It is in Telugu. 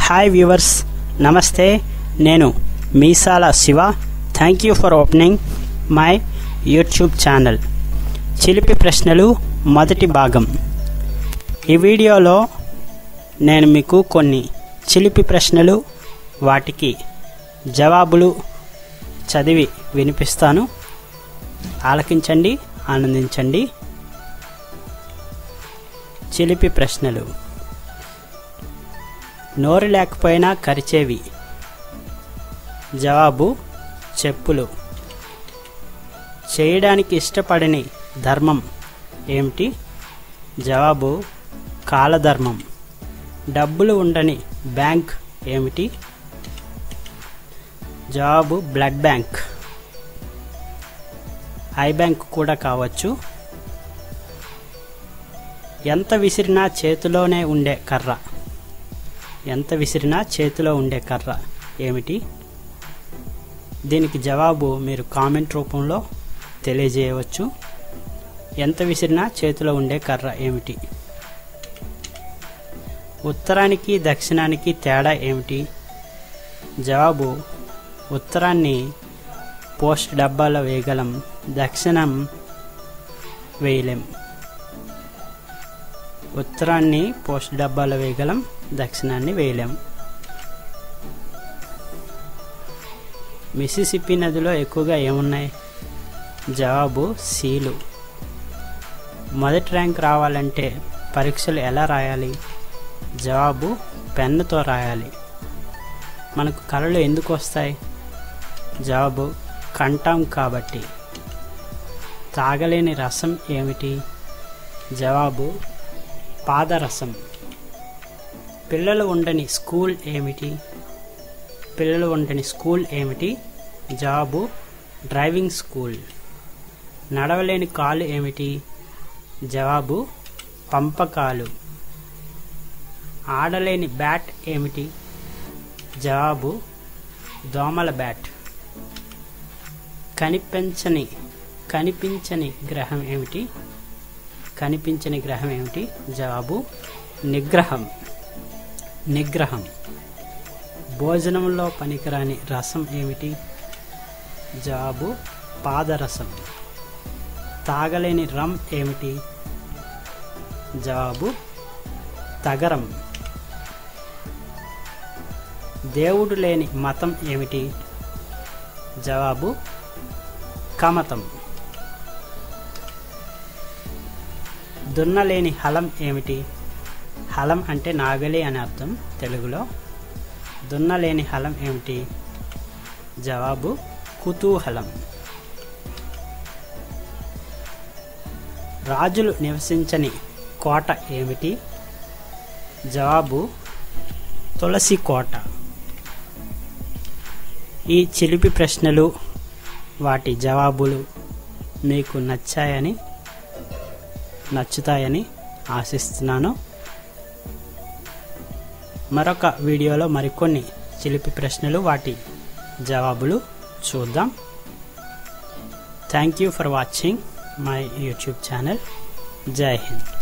హాయ్ వ్యూవర్స్ నమస్తే నేను Meesala Siva thank you for opening my YouTube channel చిలిపి ప్రశ్నలు మొదటి భాగం ఈ వీడియోలో నేను మీకు కొన్ని చిలిపి ప్రశ్నలు వాటికి జవాబులు చదివి వినిపిస్తాను ఆలకించండి ఆనందించండి చిలిపి ప్రశ్నలు నోరు లేకపోయినా కరిచేవి జవాబు చెప్పులు చేయడానికి ఇష్టపడని ధర్మం ఏమిటి జవాబు కాలధర్మం డబ్బులు ఉండని బ్యాంక్ ఏమిటి జవాబు బ్లడ్ బ్యాంక్ ఐ బ్యాంక్ కూడా కావచ్చు ఎంత విసిరినా చేతిలోనే ఉండే కర్ర ఎంత విసిరినా చేతిలో ఉండే కర్ర ఏమిటి దీనికి జవాబు మీరు కామెంట్ రూపంలో తెలియజేయవచ్చు ఎంత విసిరినా చేతిలో ఉండే కర్ర ఏమిటి ఉత్తరానికి దక్షిణానికి తేడా ఏమిటి జవాబు ఉత్తరాన్ని పోస్ట్ డబ్బాలో వేయగలం దక్షిణం వేయలేం ఉత్తరాన్ని పోస్ట్ డబ్బాలో వేయగలం దక్షిణాన్ని వేయలేం మిసిసిప్పి నదిలో ఎక్కువగా ఏమున్నాయి జవాబు సీలు మొదటి ర్యాంక్ రావాలంటే పరీక్షలు ఎలా రాయాలి జవాబు పెన్నుతో రాయాలి మనకు కళలు ఎందుకు వస్తాయి జవాబు కంటాం కాబట్టి తాగలేని రసం ఏమిటి జవాబు పాదరసం పిల్లలు ఉండని స్కూల్ ఏమిటి పిల్లలు ఉండని స్కూల్ ఏమిటి జవాబు డ్రైవింగ్ స్కూల్ నడవలేని కాలు ఏమిటి జవాబు పంపకాలు ఆడలేని బ్యాట్ ఏమిటి జవాబు దోమల బ్యాట్ కనిపించని కనిపించని గ్రహం ఏమిటి కనిపించని గ్రహం ఏమిటి జవాబు నిగ్రహం నిగ్రహం భోజనంలో పనికిరాని రసం ఏమిటి జవాబు పాదరసం తాగలేని రమ్ ఏమిటి జవాబు తగరం దేవుడు లేని మతం ఏమిటి జవాబు కమతం దున్నలేని హలం ఏమిటి హలం అంటే నాగలి అని అర్థం తెలుగులో దున్నలేని హలం ఏమిటి జవాబు కుతూహలం రాజులు నివసించని కోట ఏమిటి జవాబు తులసి కోట ఈ చిలిపి ప్రశ్నలు వాటి జవాబులు మీకు నచ్చాయని నచ్చుతాయని ఆశిస్తున్నాను మరొక వీడియోలో మరికొన్ని చిలిపి ప్రశ్నలు వాటి జవాబులు చూద్దాం thank you for watching my YouTube channel Jai Hind